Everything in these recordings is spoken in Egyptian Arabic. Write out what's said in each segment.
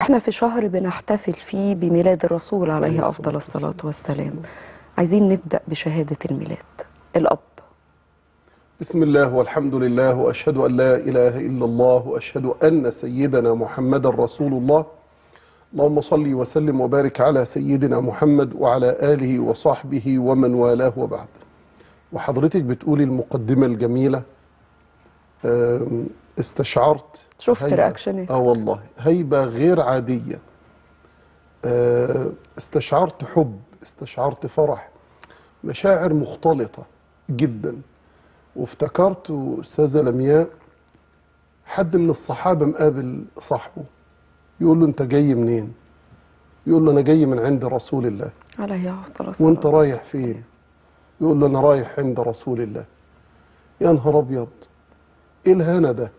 احنا في شهر بنحتفل فيه بميلاد الرسول عليه عليه افضل الصلاة الصلاه والسلام عايزين نبدا بشهاده الميلاد الاب بسم الله والحمد لله واشهد ان لا اله الا الله واشهد ان سيدنا محمدا رسول الله اللهم صل وسلم وبارك على سيدنا محمد وعلى اله وصحبه ومن والاه وبعد وحضرتك بتقولي المقدمه الجميله آم، استشعرت شفت هيبة. رياكشنات. اه والله هيبه غير عاديه آه، استشعرت حب استشعرت فرح مشاعر مختلطه جدا وافتكرت استاذه لمياء حد من الصحابه مقابل صاحبه يقول له انت جاي منين يقول له انا جاي من عند رسول الله عليه افضل الصلاه وانت رايح فين يقول له انا رايح عند رسول الله يا نهار ابيض ايه الهنا ده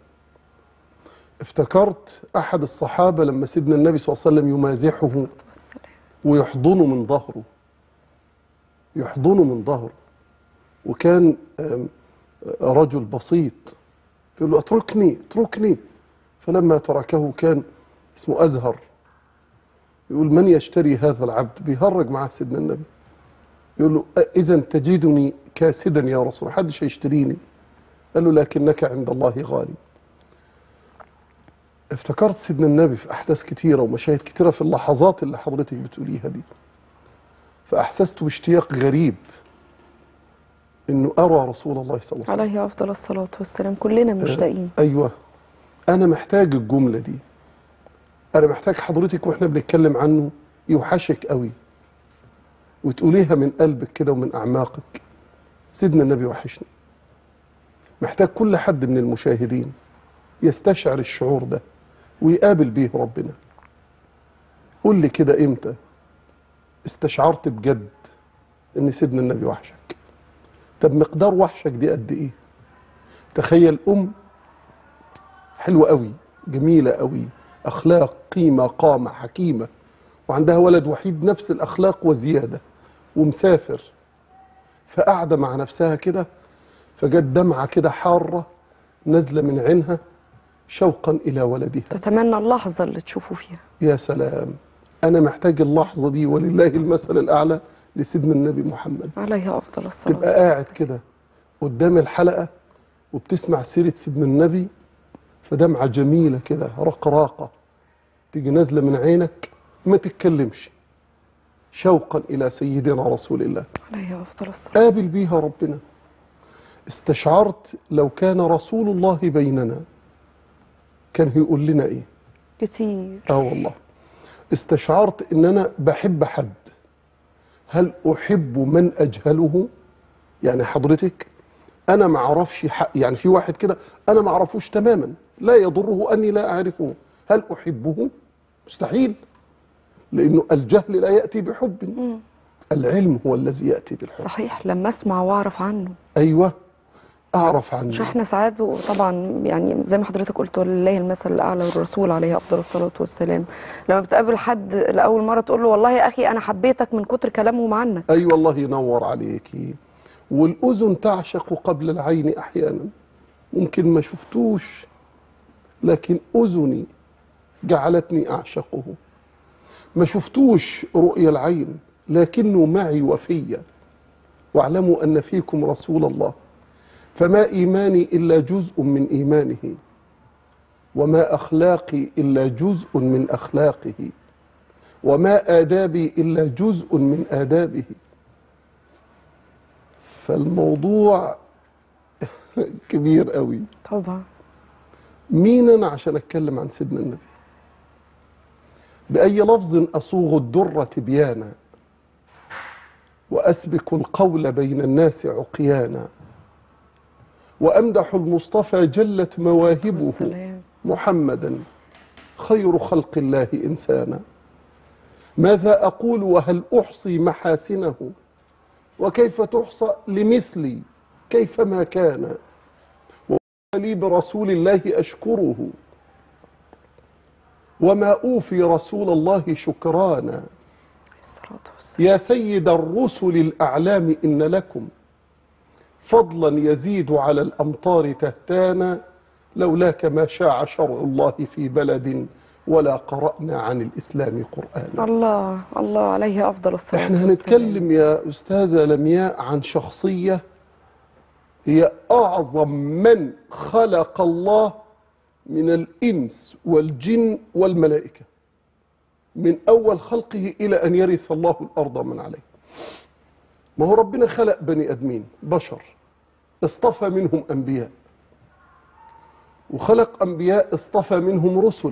افتكرت احد الصحابه لما سيدنا النبي صلى الله عليه وسلم يمازحه والسلام ويحضنه من ظهره يحضنه من ظهره وكان آم، رجل بسيط يقول له اتركني اتركني فلما تركه كان اسمه أزهر يقول من يشتري هذا العبد بيهرج معاه سيدنا النبي يقول له إذا تجدني كاسدا يا رسول الله محدش هيشتريني قال له لكنك عند الله غالي افتكرت سيدنا النبي في أحداث كتيرة ومشاهد كتيرة في اللحظات اللي حضرتك بتقوليها دي فأحسست باشتياق غريب إنه أرى رسول الله صلى الله عليه وسلم عليه افضل الصلاه والسلام كلنا مشتاقين ايوه انا محتاج الجمله دي انا محتاج حضرتك واحنا بنتكلم عنه يوحشك قوي وتقوليها من قلبك كده ومن اعماقك سيدنا النبي وحشني محتاج كل حد من المشاهدين يستشعر الشعور ده ويقابل بيه ربنا قول لي كده امتى استشعرت بجد ان سيدنا النبي وحشك طب مقدار وحشك دي قد ايه تخيل ام حلوة قوي جميلة قوي أخلاق قيمة قامة حكيمة وعندها ولد وحيد نفس الأخلاق وزيادة ومسافر فقاعدة مع نفسها كده فجت دمعة كده حارة نازلة من عينها شوقا إلى ولدها تتمنى اللحظه اللي تشوفوا فيها يا سلام أنا محتاج اللحظة دي ولله المثل الأعلى لسيدنا النبي محمد عليه افضل الصلاه تبقى قاعد كده قدام الحلقة وبتسمع سيرة سيدنا النبي فدمعة جميلة كده رقراقة تيجي نازلة من عينك ما تتكلمش شوقا إلى سيدنا رسول الله عليه افضل الصلاه قابل بيها ربنا استشعرت لو كان رسول الله بيننا كان هيقول لنا ايه كتير اه والله استشعرت ان انا بحب حد هل احب من اجهله يعني حضرتك انا ما اعرفش حق يعني في واحد كده انا ما اعرفوش تماما لا يضره اني لا اعرفه هل احبه مستحيل لانه الجهل لا ياتي بحب العلم هو الذي ياتي بالحب صحيح لما اسمع واعرف عنه ايوه اعرف عنه مش احنا ساعات بقوا طبعا يعني زي ما حضرتك قلت ولله المثل الاعلى والرسول عليه افضل الصلاه والسلام لما بتقابل حد لاول مره تقول له والله يا اخي انا حبيتك من كتر كلامهم عنك اي أيوة والله ينور عليكي والاذن تعشق قبل العين احيانا ممكن ما شفتوش لكن اذني جعلتني اعشقه ما شفتوش رؤيا العين لكنه معي وفيا واعلموا ان فيكم رسول الله فما ايماني الا جزء من ايمانه وما اخلاقي الا جزء من اخلاقه وما آدابي إلا جزء من آدابه فالموضوع كبير قوي طبعا مين أنا عشان أتكلم عن سيدنا النبي بأي لفظ أصوغ الدر تبيانا وأسبك القول بين الناس عقيانا وأمدح المصطفى جلت مواهبه والسلام محمدا خير خلق الله إنسانا ماذا أقول وهل أحصي محاسنه وكيف تحصى لمثلي كيفما كان لي برسول الله أشكره وما أوفي رسول الله شكرانا الصلاه والسلام يا سيد الرسل الأعلام إن لكم فضلا يزيد على الأمطار تهتانا لولاك ما شاع شرع الله في بلد ولا قرأنا عن الإسلام قرآنا الله الله عليه افضل الصلاه احنا والسلام. هنتكلم يا أستاذة لمياء عن شخصية هي أعظم من خلق الله من الإنس والجن والملائكة من أول خلقه إلى أن يرث الله الأرض من عليه ما هو ربنا خلق بني أدمين بشر اصطفى منهم أنبياء وخلق أنبياء اصطفى منهم رسل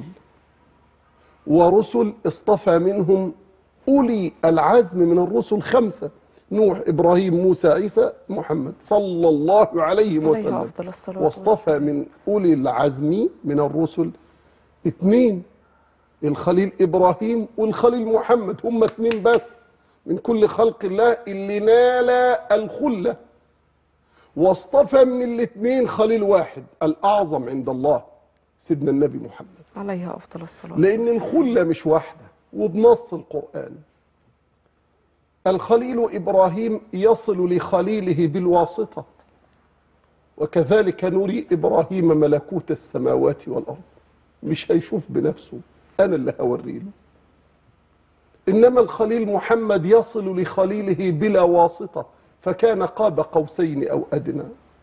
ورسل اصطفى منهم أولي العزم من الرسل خمسة نوح إبراهيم موسى عيسى محمد صلى الله عليه عليه وسلم افضل الصلاه واصطفى من أولي العزم من الرسل اثنين الخليل إبراهيم والخليل محمد هم اثنين بس من كل خلق الله اللي نال الخلة واصطفى من الاثنين خليل واحد الأعظم عند الله سيدنا النبي محمد عليه افضل الصلاه لأن والسلام. الخلة مش واحدة وبنص القرآن الخليل إبراهيم يصل لخليله بالواسطة وكذلك نري إبراهيم ملكوت السماوات والأرض مش هيشوف بنفسه أنا اللي هوريله إنما الخليل محمد يصل لخليله بلا واسطة فكان قاب قوسين أو أدنى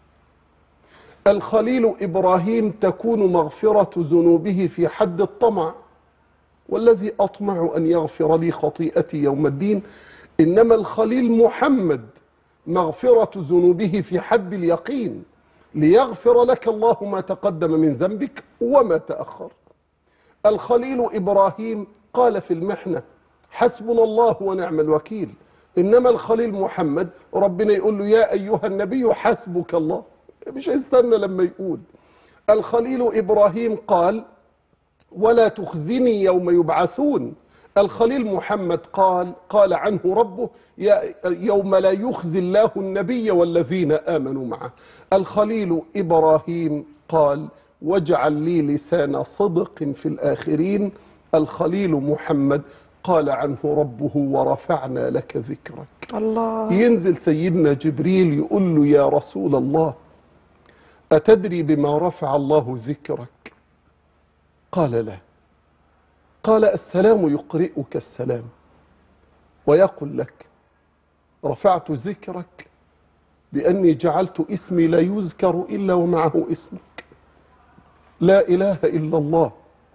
الخليل إبراهيم تكون مغفرة ذنوبه في حد الطمع والذي أطمع أن يغفر لي خطيئتي يوم الدين إنما الخليل محمد مغفرة ذنوبه في حد اليقين ليغفر لك الله ما تقدم من ذنبك وما تأخر الخليل إبراهيم قال في المحنة حسبنا الله ونعم الوكيل إنما الخليل محمد ربنا يقول له يا أيها النبي حسبك الله مش هيستنى لما يقول الخليل إبراهيم قال ولا تخزني يوم يبعثون الخليل محمد قال قال عنه ربه يا- يوم لا يخزي الله النبي والذين آمنوا معه الخليل إبراهيم قال واجعل لي لسان صدق في الآخرين الخليل محمد قال عنه ربه ورفعنا لك ذكرك الله ينزل سيدنا جبريل يقول له يا رسول الله أتدري بما رفع الله ذكرك قال لا قال السلام يقرئك السلام ويقول لك رفعت ذكرك بأني جعلت اسمي لا يذكر إلا ومعه اسمك لا إله إلا الله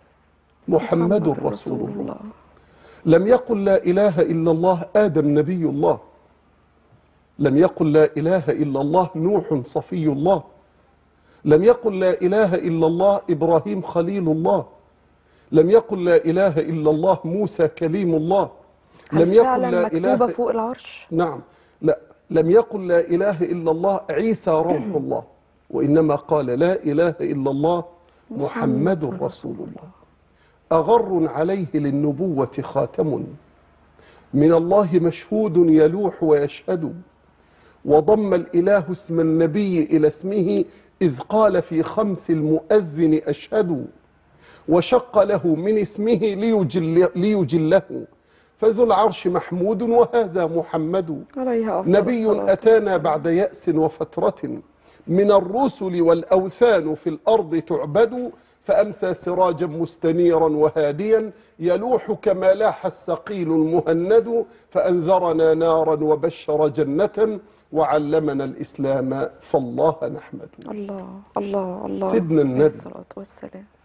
محمد رسول الله لم يقل لا إله إلا الله آدم نبي الله لم يقل لا إله إلا الله نوح صفي الله لم يقل لا إله إلا الله إبراهيم خليل الله لم يقل لا إله إلا الله موسى كليم الله هل لم يقل فعلا لا مكتوبه إله فوق العرش نعم لا لم يقل لا إله إلا الله عيسى روح الله وإنما قال لا إله إلا الله محمد رسول الله أغر عليه للنبوة خاتم من الله مشهود يلوح ويشهد وضم الإله اسم النبي إلى اسمه إذ قال في خمس المؤذن أشهد وشق له من اسمه ليجل ليجله فذو العرش محمود وهذا محمد عليه افضل نبي الصلاة أتانا بعد يأس وفترة من الرسل والأوثان في الأرض تعبد فأمسى سراجا مستنيرا وهاديا يلوح كما لاح السقيل المهند فأنذرنا نارا وبشر جنة وعلمنا الإسلام فالله نحمد الله الله الله سيدنا عليه النبي. الصلاة والسلام